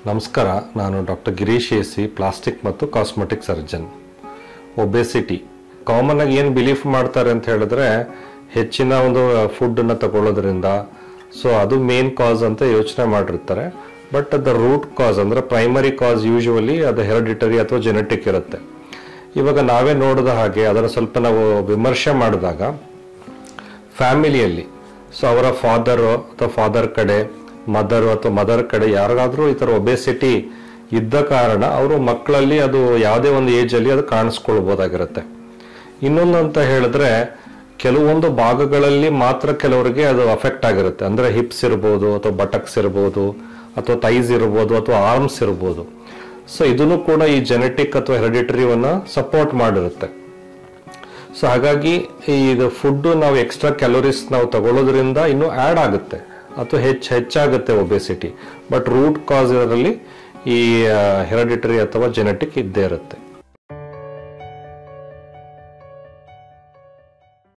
ನಮಸ್ಕಾರ ನಾನು doctor Girish A C plastic ಮತ್ತು ಕಾಸ್ಮೆಟಿಕ್ ಸರ್ಜನ್ ಒಬೆಸಿಟಿ ಕಾಮನ್ ಆಗಿ ಏನು ಬಿಲೀಫ್ ಮಾಡ್ತಾರೆ ಅಂತ ಹೇಳಿದ್ರೆ ಹೆಚ್ಚಿನ ಒಂದು ಫುಡ್ಡನ್ನು ತಗೊಳ್ಳೋದ್ರಿಂದ ಸೊ ಅದು ಮೇನ್ ಕಾಸ್ ಅಂತ ಯೋಚನೆ ಮಾಡಿರ್ತಾರೆ ಬಟ್ ದ ರೂಟ್ ಕಾಸ್ ಅಂದರೆ ಪ್ರೈಮರಿ ಕಾಸ್ ಯೂಶುವಲಿ ಅದು ಹೆರಿಡಿಟರಿ ಅಥವಾ ಜೆನೆಟಿಕ್ ಇರುತ್ತೆ ಇವಾಗ ನಾವೇ ನೋಡಿದ ಹಾಗೆ ಅದನ್ನು ಸ್ವಲ್ಪ ನಾವು ವಿಮರ್ಶೆ ಮಾಡಿದಾಗ ಫ್ಯಾಮಿಲಿಯಲ್ಲಿ ಸೊ ಅವರ ಫಾದರು ಅಥವಾ ಫಾದರ್ ಕಡೆ ಮದರ್ ಅಥವಾ ಮದರ್ ಕಡೆ ಯಾರಿಗಾದ್ರೂ ಈ ಥರ ಒಬೆಸಿಟಿ ಇದ್ದ ಕಾರಣ ಅವರು ಮಕ್ಕಳಲ್ಲಿ ಅದು ಯಾವುದೇ ಒಂದು ಏಜಲ್ಲಿ ಅದು ಕಾಣಿಸ್ಕೊಳ್ಬೋದಾಗಿರುತ್ತೆ ಇನ್ನೊಂದು ಅಂತ ಹೇಳಿದ್ರೆ ಕೆಲವೊಂದು ಭಾಗಗಳಲ್ಲಿ ಮಾತ್ರ ಕೆಲವರಿಗೆ ಅದು ಅಫೆಕ್ಟ್ ಆಗಿರುತ್ತೆ ಅಂದರೆ ಹಿಪ್ಸ್ ಇರ್ಬೋದು ಅಥವಾ ಬಟಕ್ಸ್ ಇರ್ಬೋದು ಅಥವಾ ತೈಸ್ ಇರ್ಬೋದು ಅಥವಾ ಆರ್ಮ್ಸ್ ಇರ್ಬೋದು ಸೊ ಇದನ್ನು ಕೂಡ ಈ ಜೆನೆಟಿಕ್ ಅಥವಾ ಹೆರಿಡಿಟರಿವನ್ನ ಸಪೋರ್ಟ್ ಮಾಡಿರುತ್ತೆ ಸೊ ಹಾಗಾಗಿ ಈ ಇದು ಫುಡ್ ನಾವು ಎಕ್ಸ್ಟ್ರಾ ಕ್ಯಾಲೋರೀಸ್ ನಾವು ತಗೊಳ್ಳೋದ್ರಿಂದ ಇನ್ನೂ ಆ್ಯಡ್ ಆಗುತ್ತೆ ಅಥವಾ ಹೆಚ್ಚು ಹೆಚ್ಚಾಗುತ್ತೆ ಒಬೆಸಿಟಿ ಬಟ್ ರೂಟ್ ಕಾಸ್ ಇದರಲ್ಲಿ ಈ ಹೆರಿಡಿಟರಿ ಅಥವಾ ಜೆನೆಟಿಕ್ ಇದ್ದೇ ಇರುತ್ತೆ